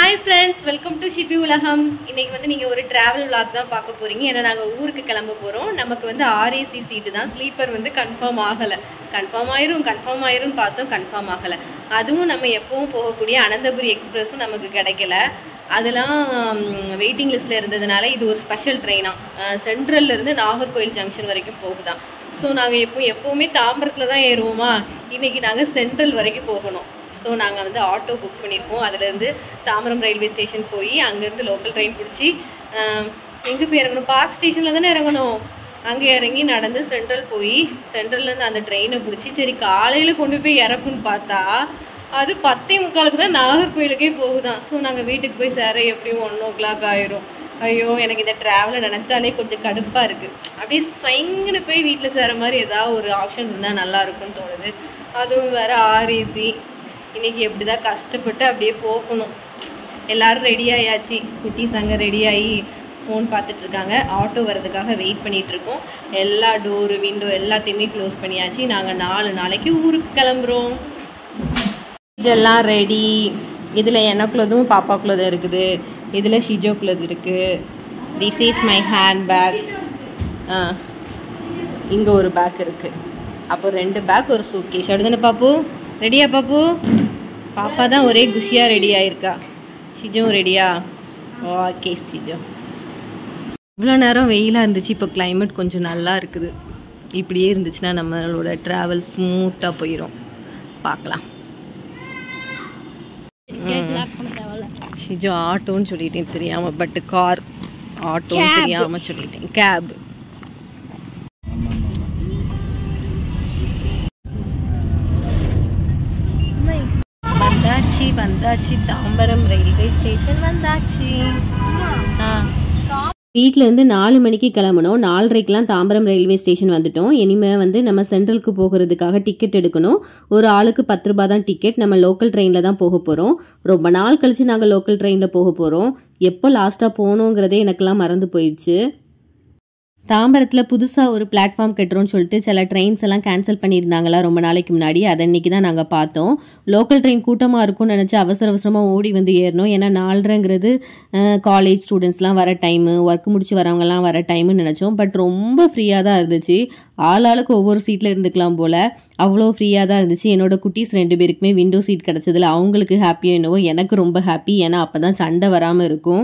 Hi friends welcome to Shibi உலகம் இன்னைக்கு வந்து நீங்கள் ஒரு டிராவல் vlog தான் பார்க்க போகிறீங்க ஏன்னா நாங்கள் ஊருக்கு கிளம்ப போகிறோம் நமக்கு வந்து ஆர்ஏசி சீட்டு தான் ஸ்லீப்பர் வந்து கன்ஃபார்ம் ஆகலை கன்ஃபார்ம் ஆயிரும் கன்ஃபார்ம் ஆயிரும்னு பார்த்தோம் கன்ஃபார்ம் ஆகலை அதுவும் நம்ம எப்பவும் போகக்கூடிய அனந்தபுரி எக்ஸ்பிரஸும் நமக்கு கிடைக்கல அதெல்லாம் வெயிட்டிங் லிஸ்ட்டில் இருந்ததுனால இது ஒரு ஸ்பெஷல் ட்ரெயினாக சென்ட்ரல்லேருந்து நாகர்கோயில் ஜங்ஷன் வரைக்கும் போகுதான் ஸோ நாங்கள் எப்போ எப்போவுமே தாம்பரத்தில் தான் ஏறுவோமா இன்னைக்கு நாங்கள் சென்ட்ரல் வரைக்கும் போகணும் ஸோ நாங்கள் வந்து ஆட்டோ புக் பண்ணியிருக்கோம் அதுலேருந்து தாம்பரம் ரயில்வே ஸ்டேஷன் போய் அங்கேருந்து லோக்கல் ட்ரெயின் பிடிச்சி எங்கே போய் இறங்கணும் பார்க் ஸ்டேஷனில் தானே இறங்கணும் அங்கே இறங்கி நடந்து சென்ட்ரல் போய் சென்ட்ரல்லேருந்து அந்த ட்ரெயினை பிடிச்சி சரி காலையில் கொண்டு போய் இறக்குன்னு பார்த்தா அது பத்தே முக்காலுக்கு தான் நாகர்கோயிலுக்கே போகுதான் ஸோ நாங்கள் வீட்டுக்கு போய் சேர எப்படியும் ஒன் ஓ கிளாக் ஆயிரும் ஐயோ எனக்கு இந்த ட்ராவலை நினச்சாலே கொஞ்சம் கடுப்பாக இருக்குது அப்படியே சைங்குன்னு போய் வீட்டில் சேர மாதிரி ஏதாவது ஒரு ஆப்ஷன் இருந்தால் நல்லா இருக்கும்னு தோணுது அதுவும் வேறு ஆர்ஏசி இன்னைக்கு எப்படி தான் கஷ்டப்பட்டு அப்படியே போகணும் எல்லாரும் ரெடி ஆயாச்சு குட்டீஸ் அங்கே ரெடி ஆகி ஃபோன் பார்த்துட்டு இருக்காங்க ஆட்டோ வர்றதுக்காக வெயிட் பண்ணிட்டு இருக்கோம் எல்லா டோரு விண்டோ எல்லாத்தையுமே க்ளோஸ் பண்ணியாச்சு நாங்கள் நாலு நாளைக்கு ஊருக்கு கிளம்புறோம் இதெல்லாம் ரெடி இதில் எனக்குள்ளதும் பாப்பாக்குள்ளதும் இருக்குது இதில் ஷிஜோக்குள்ளது இருக்குது this is my handbag ஆ இங்கே ஒரு பேக் இருக்குது அப்போ ரெண்டு பேக் ஒரு சூட் கேஸ் அப்படிதானே பாப்பு ரெடியா பாப்பு பாப்பா தான் ஒரே குஷியாக ரெடி ஆயிருக்கா ஷிஜும் ரெடியா ஓகே ஷிஜோ இவ்வளோ நேரம் வெயிலாக இருந்துச்சு இப்போ climate கொஞ்சம் நல்லா இருக்குது இப்படியே இருந்துச்சுன்னா நம்மளோட ட்ராவல் ஸ்மூத்தாக போயிடும் பார்க்கலாம் ஷிஜோ ஆட்டோன்னு சொல்லிட்டேன் தெரியாமல் பட் கார் ஆட்டோன்னு தெரியாமல் சொல்லிட்டேன் கேப் வந்தாச்சு வந்தாச்சு தாம்பரம் ரயில்வே ஸ்டேஷன் வந்தாச்சு வீட்டிலேருந்து நாலு மணிக்கு கிளம்பணும் நாலரைக்கெலாம் தாம்பரம் ரயில்வே ஸ்டேஷன் வந்துட்டோம் இனிமே வந்து நம்ம சென்ட்ரலுக்கு போகிறதுக்காக டிக்கெட் எடுக்கணும் ஒரு ஆளுக்கு பத்து ரூபாய் தான் டிக்கெட் நம்ம லோக்கல் ட்ரெயினில் தான் போக போகிறோம் ரொம்ப நாள் கழிச்சு நாங்கள் லோக்கல் ட்ரெயினில் போக போகிறோம் எப்போ லாஸ்ட்டாக போகணுங்கிறதே எனக்கெல்லாம் மறந்து போயிடுச்சு தாம்பரத்தில் புதுசாக ஒரு பிளாட்ஃபார்ம் கட்டுறோம்னு சொல்லிட்டு சில ட்ரெயின்ஸ் எல்லாம் கேன்சல் பண்ணியிருந்தாங்களா ரொம்ப நாளைக்கு முன்னாடி அதை அன்னைக்கு தான் நாங்கள் பார்த்தோம் லோக்கல் ட்ரெயின் கூட்டமாக இருக்கும்னு நினச்சி அவசர அவசரமாக ஓடி வந்து ஏறணும் ஏன்னா நாலரைங்கிறது காலேஜ் ஸ்டூடெண்ட்ஸ்லாம் வர டைமு ஒர்க் முடிச்சு வரவங்கலாம் வர டைமுன்னு நினச்சோம் பட் ரொம்ப ஃப்ரீயாக தான் இருந்துச்சு ஆள் ஆளுக்கு ஒவ்வொரு சீட்டில் இருந்துக்கலாம் போல் அவ்வளோ ஃப்ரீயாக தான் இருந்துச்சு என்னோட குட்டீஸ் ரெண்டு பேருக்குமே விண்டோ சீட் கிடச்சதுல அவங்களுக்கு ஹாப்பியோ என்னவோ எனக்கு ரொம்ப ஹாப்பி ஏன்னா அப்போ தான் சண்டை வராமல் இருக்கும்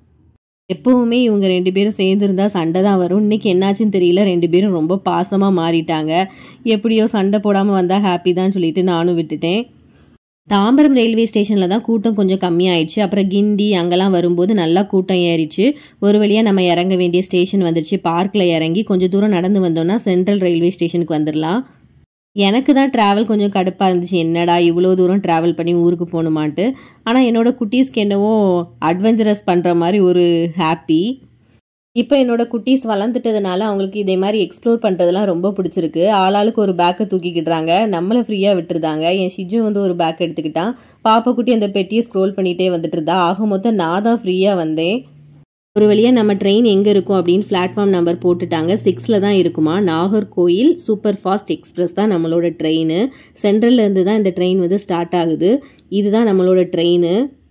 எப்பவுமே இவங்க ரெண்டு பேரும் சேர்ந்துருந்தா சண்டை தான் வரும் இன்னைக்கு என்னாச்சுன்னு தெரியல ரெண்டு பேரும் ரொம்ப பாசமாக மாறிட்டாங்க எப்படியோ சண்டை போடாமல் வந்தால் ஹாப்பி தான் சொல்லிட்டு நானும் விட்டுட்டேன் தாம்பரம் ரயில்வே ஸ்டேஷனில் தான் கூட்டம் கொஞ்சம் கம்மியாயிடுச்சு அப்புறம் கிண்டி அங்கெல்லாம் வரும்போது நல்லா கூட்டம் ஏறிச்சு ஒரு வழியாக நம்ம இறங்க வேண்டிய ஸ்டேஷன் வந்துருச்சு பார்க்கில் இறங்கி கொஞ்சம் தூரம் நடந்து வந்தோம்னா சென்ட்ரல் ரயில்வே ஸ்டேஷனுக்கு வந்துடலாம் எனக்கு தான் ட்ராவல் கொஞ்சம் கடுப்பாக இருந்துச்சு என்னடா இவ்வளோ தூரம் ட்ராவல் பண்ணி ஊருக்கு போகணுமான்ட்டு ஆனால் என்னோட குட்டீஸ்க்கு என்னவோ அட்வென்ச்சரஸ் பண்ணுற மாதிரி ஒரு ஹாப்பி இப்போ என்னோட குட்டீஸ் வளர்ந்துட்டதுனால அவங்களுக்கு இதே மாதிரி எக்ஸ்ப்ளோர் பண்ணுறதுலாம் ரொம்ப பிடிச்சிருக்கு ஆளாளுக்கு ஒரு பேக்கை தூக்கிக்கிட்டுறாங்க நம்மளை ஃப்ரீயாக விட்டுருந்தாங்க என் ஷிஜு வந்து ஒரு பேக் எடுத்துக்கிட்டான் பாப்பா குட்டி அந்த பெட்டியை ஸ்க்ரோல் பண்ணிகிட்டே வந்துட்டு இருந்தா ஆக மொத்தம் நான் தான் ஃப்ரீயாக வந்தேன் ஒரு வழியாக நம்ம ட்ரெயின் எங்கே இருக்கும் அப்படின்னு பிளாட்ஃபார்ம் நம்பர் போட்டுட்டாங்க சிக்ஸில் தான் இருக்குமா நாகர்கோயில் சூப்பர் ஃபாஸ்ட் எக்ஸ்பிரஸ் தான் நம்மளோட ட்ரெயின் சென்ட்ரல்லேருந்து தான் இந்த ட்ரெயின் வந்து ஸ்டார்ட் ஆகுது இதுதான் நம்மளோட ட்ரெயின்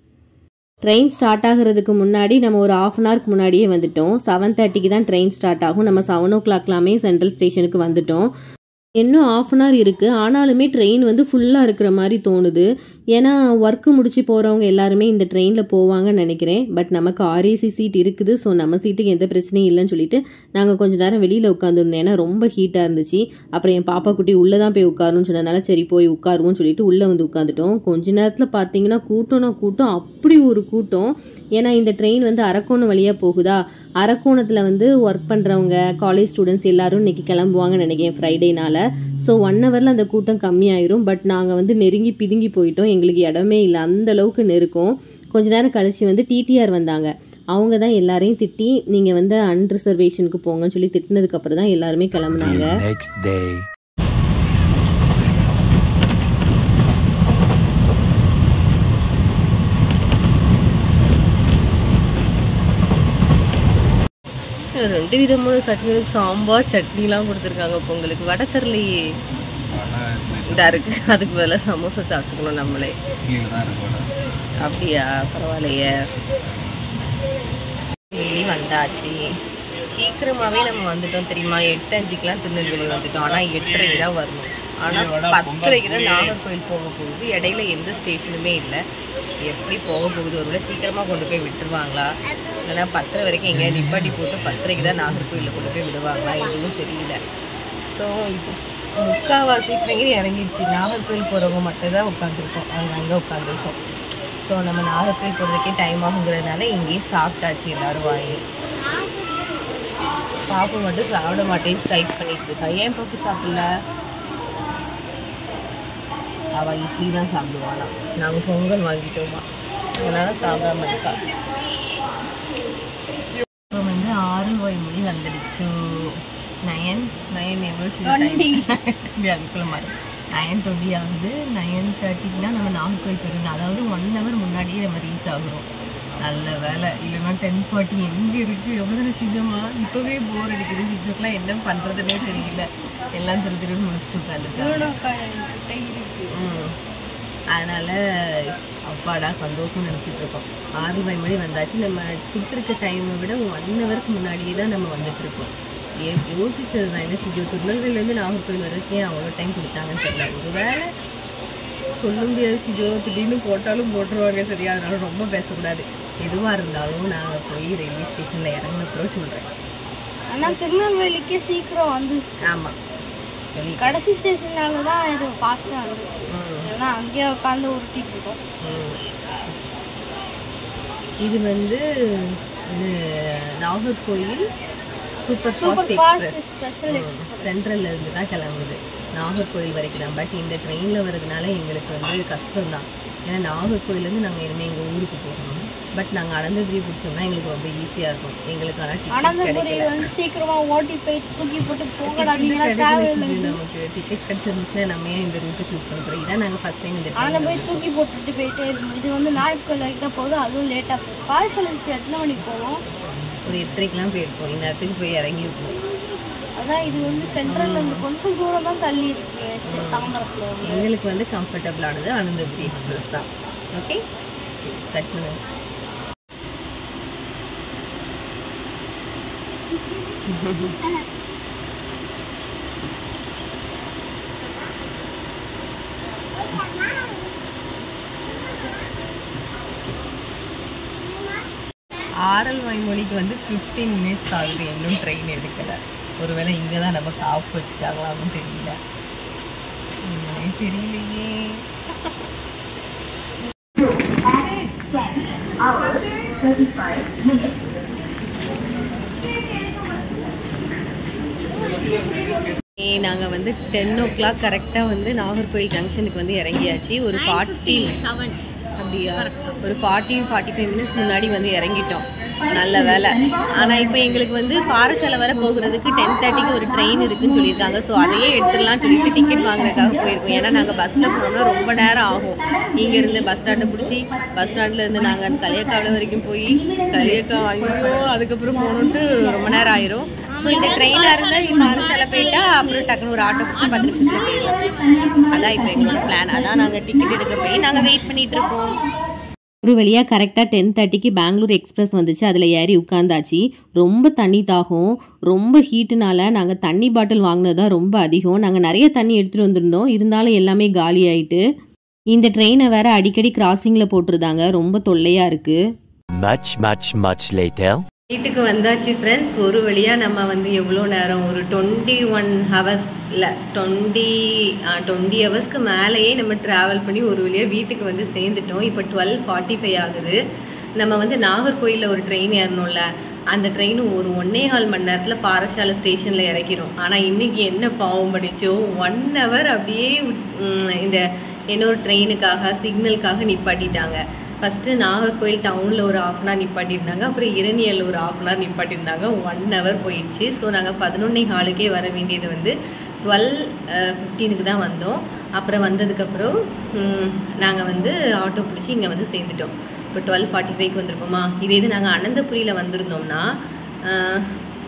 ட்ரெயின் ஸ்டார்ட் ஆகிறதுக்கு முன்னாடி நம்ம ஒரு ஆஃப் அன் ஹவருக்கு முன்னாடியே வந்துட்டோம் செவன் தேர்ட்டிக்கு தான் ட்ரெயின் ஸ்டார்ட் ஆகும் நம்ம செவன் ஓ கிளாக்லாமே சென்ட்ரல் ஸ்டேஷனுக்கு வந்துட்டோம் இன்னும் ஆஃப் அன் ஹவர் இருக்குது ஆனாலுமே ட்ரெயின் வந்து ஃபுல்லாக இருக்கிற மாதிரி தோணுது ஏன்னா ஒர்க்கு முடிச்சு போகிறவங்க எல்லாருமே இந்த ட்ரெயினில் போவாங்கன்னு நினைக்கிறேன் பட் நமக்கு ஆர்ஏசி சீட் இருக்குது ஸோ நம்ம சீட்டுக்கு எந்த பிரச்சனையும் இல்லைன்னு சொல்லிட்டு நாங்கள் கொஞ்ச நேரம் வெளியில் உட்காந்துருந்தோம் ஏன்னா ரொம்ப ஹீட்டாக இருந்துச்சு அப்புறம் என் பாப்பா குட்டி உள்ளே தான் போய் உட்காரணும்னு சொன்னதுனால சரி போய் உட்காருவோம்னு சொல்லிட்டு உள்ளே வந்து உட்காந்துட்டோம் கொஞ்ச நேரத்தில் பார்த்தீங்கன்னா கூட்டம்னா கூட்டம் அப்படி ஒரு கூட்டம் ஏன்னா இந்த ட்ரெயின் வந்து அரக்கோணம் வழியாக போகுதா அரக்கோணத்தில் வந்து ஒர்க் பண்ணுறவங்க காலேஜ் ஸ்டூடெண்ட்ஸ் எல்லாரும் இன்னைக்கு கிளம்புவாங்கன்னு நினைக்கிறேன் ஃப்ரைடேனால ஸோ ஒன் ஹவரில் அந்த கூட்டம் கம்மியாயிரும் பட் நாங்கள் வந்து நெருங்கி பிதுங்கி போயிட்டோம் எங்களுக்கு இடமே இல்லை அந்த அளவுக்கு நெருக்கம் கொஞ்ச நேரம் கழிச்சு வந்து டிடிஆர் வந்தாங்க அவங்க தான் எல்லாரையும் திட்டி நீங்கள் வந்து அன்ரிசர்வேஷனுக்கு போங்கன்னு சொல்லி திட்டினதுக்கு அப்புறம் தான் எல்லாருமே கிளம்புனாங்க The next day. ரெண்டு விதமான சட்னி சாம்பார் சட்னிலாம் கொடுத்துருக்காங்க பொங்கலுக்கு வடை தரலையே இதா இருக்கு அதுக்கு பதிலாக சமோசா சாப்பிட்டுக்கணும் நம்மளே கீழே தான் இருக்கு அப்படியா பரவாயில்லையே வெளி வந்தாச்சு சீக்கிரமாகவே நம்ம வந்துட்டோம் தெரியுமா எட்டு அஞ்சுக்கெலாம் திருநெல்வேலி வந்துட்டோம் ஆனால் எட்டரைக்கு தான் வரணும் ஆனால் பத்தரைக்கு தான் நாகர்கோவில் போக போகுது இடையில எந்த ஸ்டேஷனுமே இல்லை எப்படி போக போகுது ஒருவேளை சீக்கிரமாக கொண்டு போய் விட்டுருவாங்களா இல்லைன்னா பத்தரை வரைக்கும் எங்கேயா நிப்பாட்டி போட்டு பத்தரைக்கு தான் நாகர்கோவிலில் கொண்டு போய் விடுவாங்களா எதுவும் தெரியல ஸோ இப்போ முக்கால்வாசி ட்ரெயின் இறங்கிடுச்சு நாகர்கோவில் போகிறவங்க மட்டும் தான் உட்காந்துருக்கோம் அங்கங்கே உட்காந்துருக்கோம் ஸோ நம்ம நாகர்கோவில் போகிறதுக்கே டைம் ஆகுங்கிறதுனால இங்கேயே சாப்பிட்டாச்சு எல்லாரும் வாங்கி பாப்பு மட்டும் சாப்பிட மாட்டேன் ஸ்ட்ரைக் பண்ணிட்டு இருக்கா ஏன் பாப்பு சாப்பிடல அவள் இட்லி தான் சாப்பிடுவாளாம் நாங்கள் பொங்கல் வாங்கிட்டோமா அதனால சாப்பிடாம இருக்கா இப்போ வந்து ஆறு ரூபாய் மொழி வந்துடுச்சு நயன் நயன் எவ்வளோ அதுக்குள்ள மாதிரி நயன் டுவெண்ட்டி ஆகுது நயன் தேர்ட்டிக்குனா நம்ம நாகர்கோவில் போயிடணும் அதாவது ஒன் ஹவர் முன்னாடியே நம்ம ரீச் ஆகுறோம் நல்ல வேலை இல்லைன்னா டென் ஃபார்ட்டி எங்கே இருக்குது எவ்வளோ தானே சிஜமா இப்போவே போர் அடிக்குது சிஜோக்கெலாம் என்ன பண்ணுறதுனே தெரியல எல்லாம் திரு திருன்னு முடிச்சுட்டு உட்காந்துருக்காங்க ம் அதனால் அப்பாடா சந்தோஷம் நினச்சிட்டு இருக்கோம் ஆறு மணி மணி வந்தாச்சு நம்ம கொடுத்துருக்க டைமை விட ஒன் ஹவருக்கு முன்னாடியே தான் நம்ம வந்துட்டு இருக்கோம் ஏ யோசிச்சது தான் என்ன சிஜோ திருநெல்வேலியிலேருந்து நாகர்கோவில் வரைக்கும் ஏன் அவ்வளோ டைம் கொடுத்தாங்கன்னு தெரியல ஒரு வேளை சொல்ல முடியாது சிஜோ திடீர்னு போட்டாலும் போட்டுருவாங்க சரியா அதனால ரொம்ப பேசக்கூடாது எதுவாக இருந்தாலும் நாங்கள் போய் ரயில்வே ஸ்டேஷனில் இறங்கினப்புறம் சொல்கிறேன் ஆனா திருநெல்வேலிக்கே சீக்கிரம் வந்துச்சு ஆமாம் சொல்லி கடைசி ஸ்டேஷனால தான் இது ஃபாஸ்ட்டாக வந்துச்சு ம் இல்லைன்னா அங்கேயே உட்காந்து உருட்டிட்டு இருக்கோம் ம். இது வந்து இது Nagercoil super super fast fast express special express சென்ட்ரல்ல இருந்து தான் கிளம்புது நாகர்கோயில் வரைக்கும் தான் பட் இந்த ட்ரெயினில் வரதுனால எங்களுக்கு வந்து கஷ்டம் தான் ஏன்னா நாகர்கோயிலேருந்து நாங்கள் இனிமேல் எங்கள் ஊருக்கு போகணும் பட் நாங்கள் அனந்தபுரி பிடிச்சோம்னா எங்களுக்கு ரொம்ப ஈஸியாக இருக்கும் எங்களுக்கு ஆனால் டிக்கெட் அனந்தபுரி கிடைக்கல வந்து சீக்கிரமா ஓட்டி போய் தூக்கி போட்டு போகடா Ticket நீங்க கிடைக்கல தேவையில்லை சுஜி நமக்கு டிக்கெட் கிடைச்சிருந்துச்சுன்னா நம்ம ஏன் இந்த ரூட்டை சூஸ் பண்ணுறோம் இதான் நாங்கள் ஃபஸ்ட் டைம் இந்த அனந்தபுரி ட்ரெயின் தூக்கி போட்டுட்டு போயிட்டே இருக்கும் இது வந்து நாய்க்கல் வரைக்கும் போகுது அதுவும் லேட்டாக போகும் பாரிசலுக்கு எத்தனை மணிக்கு போவோம் ஒரு எட்டரைக்கெலாம் போயிருக்கோம் இந்நேரத்துக்கு போய் இறங்கியிருப்போம் அதான் இது வந்து சென்ட்ரல்ல இருந்து கொஞ்சம் தூரம் தான் தள்ளி இருக்கு சரி, தாம்பரத்துல இருந்து. எங்களுக்கு வந்து கம்ஃபர்டபுளானது அனந்தபுரி எக்ஸ்பிரஸ் தான் ஓகே கட் பண்ணு ஆரல் வாய்மொழிக்கு வந்து ஃபிஃப்டீன் மினிட்ஸ் ஆகுது இன்னும் ட்ரெயின் எடுக்கலை ஒருவேளை இங்கே தான் நம்ம காப்பு வச்சுட்டாங்களான்னு தெரியல என்னன்னே தெரியலையே நாங்கள் வந்து டென் ஓ கிளாக் கரெக்டாக வந்து நாகர்கோயில் ஜங்ஷனுக்கு வந்து இறங்கியாச்சு ஒரு ஃபார்ட்டி அப்படியா ஒரு ஃபார்ட்டி ஃபார்ட்டி ஃபைவ் மினிட்ஸ் முன்னாடி வந்து இறங்கிட்டோம் நல்ல வேலை ஆனால் இப்போ எங்களுக்கு வந்து பாரசாலை வர போகிறதுக்கு டென் தேர்ட்டிக்கு ஒரு ட்ரெயின் இருக்குன்னு சொல்லியிருக்காங்க ஸோ அதையே எடுத்துடலாம்னு சொல்லிட்டு டிக்கெட் வாங்குறதுக்காக போயிருக்கோம் ஏன்னா நாங்கள் பஸ்ஸில் போனால் ரொம்ப நேரம் ஆகும் இங்கேருந்து பஸ் ஸ்டாண்டை பிடிச்சி பஸ் ஸ்டாண்டில் இருந்து நாங்கள் களியக்காவில் வரைக்கும் போய் களியக்கா வாங்கிப்போம் அதுக்கப்புறம் போகணுன்ட்டு ரொம்ப நேரம் ஆயிரும் ஸோ இந்த ட்ரெயினாக இருந்தால் இப்போ பாரசாலை போயிட்டா அப்புறம் டக்குன்னு ஒரு ஆட்டோ பிடிச்சி பத்து நிமிஷத்தில் போயிடலாம் அதான் இப்போ எங்களோட பிளான் அதான் நாங்கள் டிக்கெட் எடுக்க போய் நாங்கள் வெயிட் பண்ணிட்டு இருக்கோம் ஒரு வழியாக கரெக்டாக டென் தேர்ட்டிக்கு பெங்களூர் எக்ஸ்பிரஸ் வந்துச்சு அதில் ஏறி உட்காந்தாச்சு ரொம்ப தண்ணி தாகம் ரொம்ப ஹீட்டுனால நாங்கள் தண்ணி பாட்டில் வாங்கினது தான் ரொம்ப அதிகம் நாங்கள் நிறைய தண்ணி எடுத்துகிட்டு வந்திருந்தோம் இருந்தாலும் எல்லாமே காலி ஆயிட்டு இந்த ட்ரெயினை வேற அடிக்கடி கிராசிங்கில் போட்டிருந்தாங்க ரொம்ப தொல்லையாக இருக்குது Much, much, much later. வீட்டுக்கு வந்தாச்சு ஃப்ரெண்ட்ஸ் ஒரு வழியாக நம்ம வந்து எவ்வளோ நேரம் ஒரு டுவெண்ட்டி ஒன் ஹவர்ஸ் இல்லை டுவெண்ட்டி டுவெண்ட்டி ஹவர்ஸ்க்கு மேலேயே நம்ம ட்ராவல் பண்ணி ஒரு வழியாக வீட்டுக்கு வந்து சேர்ந்துட்டோம் இப்போ டுவெல் ஃபார்ட்டி ஃபைவ் ஆகுது நம்ம வந்து நாகர்கோயிலில் ஒரு ட்ரெயின் ஏறணும்ல அந்த ட்ரெயின் ஒரு ஒன்னே கால் மணி நேரத்தில் பாரசாலை ஸ்டேஷனில் இறக்கிறோம் ஆனால் இன்னைக்கு என்ன பாவம் படிச்சோ ஒன் ஹவர் அப்படியே உட்- உம், இந்த இன்னொரு ட்ரெயினுக்காக சிக்னலுக்காக நிப்பாட்டிட்டாங்க ஃபஸ்ட்டு நாகர்கோயில் டவுனில் ஒரு ஆஃப் அன் ஹவர் நிப்பாட்டியிருந்தாங்க அப்புறம் இரணியல் ஒரு ஆஃப் அன் ஹவர் நிப்பாட்டியிருந்தாங்க ஒன் ஹவர் போயிடுச்சு ஸோ நாங்கள் பதினொன்னே ஹாலுக்கே வர வேண்டியது வந்து டுவெல் ஃபிஃப்டீனுக்கு தான் வந்தோம் அப்புறம் வந்ததுக்கப்புறம் நாங்கள் வந்து ஆட்டோ பிடிச்சி இங்கே வந்து சேர்ந்துட்டோம் இப்போ டுவெல் ஃபார்ட்டி ஃபைவ்க்கு வந்திருக்கோமா இதே இது நாங்கள் அனந்தபுரியில் வந்திருந்தோம்னா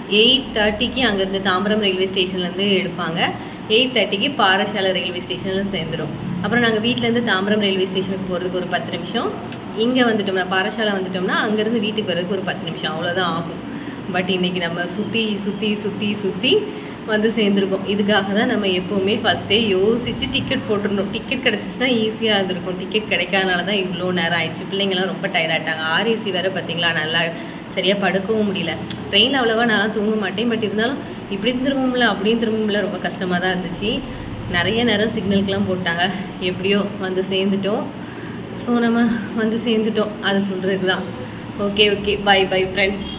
எயிட் தேர்ட்டிக்கு அங்கேருந்து தாம்பரம் ரயில்வே ஸ்டேஷன்லேருந்து எடுப்பாங்க எயிட் தேர்ட்டிக்கு பாரசாலை ரயில்வே ஸ்டேஷனில் சேர்ந்துடும் அப்புறம் நாங்கள் வீட்டிலேருந்து தாம்பரம் ரயில்வே ஸ்டேஷனுக்கு போகிறதுக்கு ஒரு பத்து நிமிஷம் இங்கே வந்துட்டோம்னா பாரசாலை வந்துட்டோம்னா அங்கேருந்து வீட்டுக்கு வர்றதுக்கு ஒரு பத்து நிமிஷம் அவ்வளோதான் ஆகும் பட் இன்னைக்கு நம்ம சுற்றி சுற்றி சுற்றி சுற்றி வந்து சேர்ந்துருக்கோம் இதுக்காக தான் நம்ம எப்போவுமே ஃபஸ்ட்டே யோசித்து டிக்கெட் போட்டுருந்தோம் டிக்கெட் கிடச்சிச்சின்னா ஈஸியாக இருந்திருக்கும் டிக்கெட் கிடைக்காதனால தான் இவ்வளோ நேரம் ஆயிடுச்சு பிள்ளைங்களாம் ரொம்ப டயர்டாயிட்டாங்க ஆர்ஏசி வேறு பார்த்தீங்களா நல்லா சரியாக படுக்கவும் முடியல ட்ரெயினில் அவ்வளோவா நான் தூங்க மாட்டேன் பட் இருந்தாலும் இப்படி திரும்பும்ல அப்படியும் திரும்பும்ல ரொம்ப கஷ்டமாக தான் இருந்துச்சு நிறைய நேரம் சிக்னலுக்கெலாம் போட்டாங்க எப்படியோ வந்து சேர்ந்துட்டோம் ஸோ நம்ம வந்து சேர்ந்துட்டோம் அதை சொல்கிறதுக்கு தான் okay okay bye bye friends